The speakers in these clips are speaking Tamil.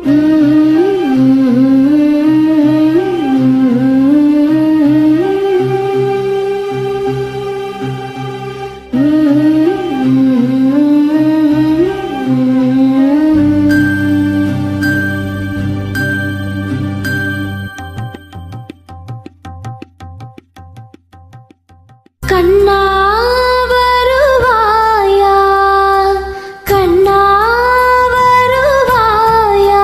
கண்ணா வருவாயா கண்ணா வருவாயா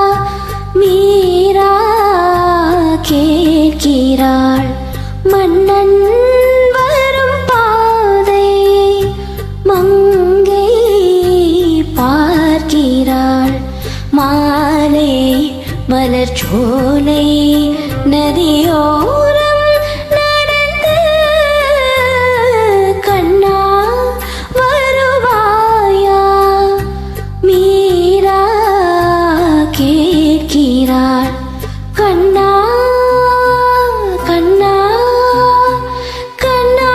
மீரா கேட்கிறாள் மன்னன் வரும் பாதை மங்கை பார்க்கிறாள் மாலை மலர் சோலை நதியோரம் நடந்து கண்ணா வருவாயா மீரா கேட்கிறாள் கண்ணா கண்ணா கண்ணா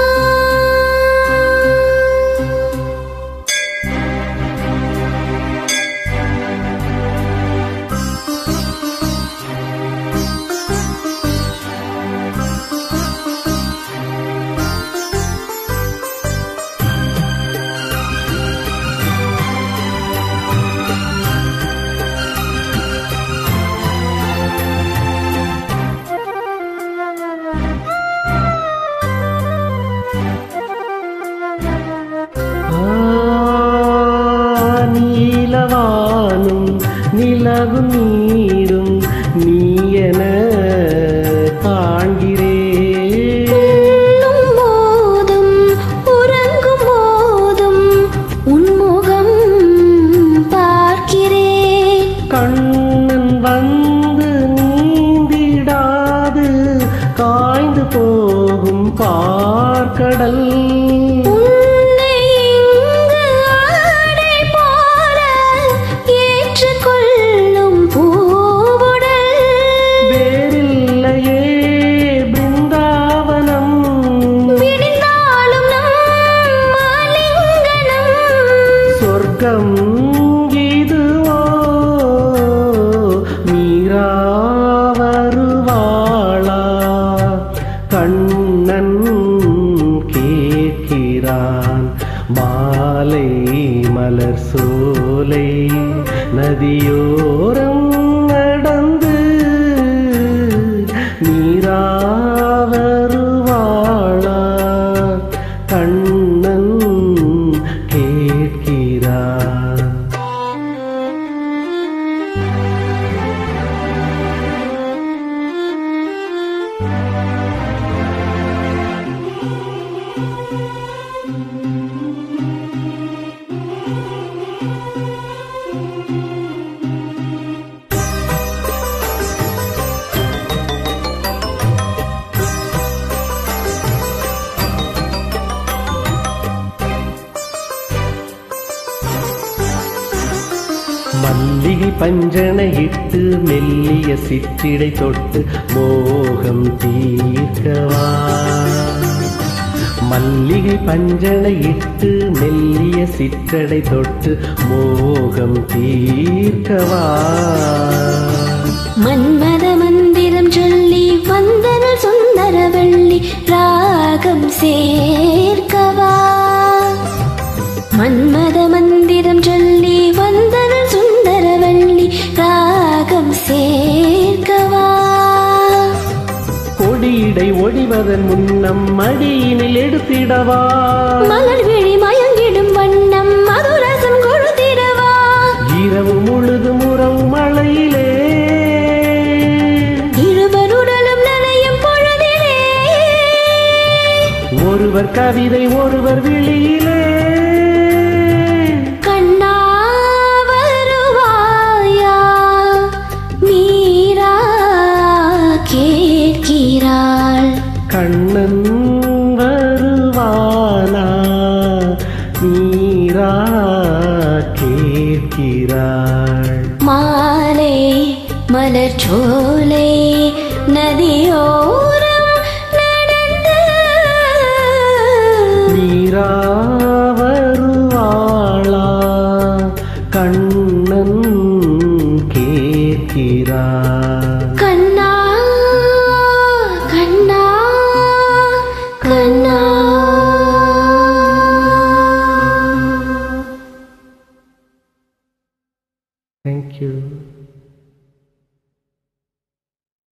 நீலவானும் நிலவு நீரும் நீ என காண்கிறேன் உண்ணும் போதும் உறங்கும் போதும் உன்முகம் பார்க்கிறேன் கண்ணன் வந்து நீந்திடாது காய்ந்து போகும் பார்க்கடல் உன்னை இங்கு ஆடை போல ஏற்றுக்கொள்ளும் பூவுடல் வேறில்லையே பிருந்தாவனம் விடிந்தாலும் நம் ஆலிங்கனம் சொர்க்கம் இதுவோ மீரா வருவாளா கண்ணன் கேட்கிறான் மாலை மலர் சோலை நதியோரம் நடந்து மீரா வருவாளா கண்ணன் கேட்கிறான் மல்லிகை பஞ்சனையிட்டு மெல்லிய சிற்றிடை தொட்டு மோகம் தீர்க்கவா மல்லிகை பஞ்சனையிட்டு மெல்லிய சிற்றடை தொட்டு மோகம் தீர்க்கவா மன்மத மந்திரம் சொல்லி வந்தனல் சுந்தரவள்ளி ராகம் சேர்க்கவா மன்மத மந்திரம் சொல்லி வந்தனல் சுந்தரவள்ளி ராகம் சேர்க்கவா கொடியடை ஒடிவதன் முன்னம் மடியினில் எடுத்திடவா மலர் விழி மயங்கிடும் வண்ணம் மதுரசம் கொழுத்திடவா இரவு முழுதும் உறவு மழையிலே இருவருடலும் நனையும் பொழுதிலே ஒருவர் கவிதை ஒருவர் விழியிலே கண்ணா வருவாயா மீரா கேட்கிறாள் கண்ணன் வருவானா நீரா கேட்கிறாள் மாலை மலர் சோலை நதியோரம் நடந்து நீரா வருவாளா கண்ணன் இருக்கிறாள்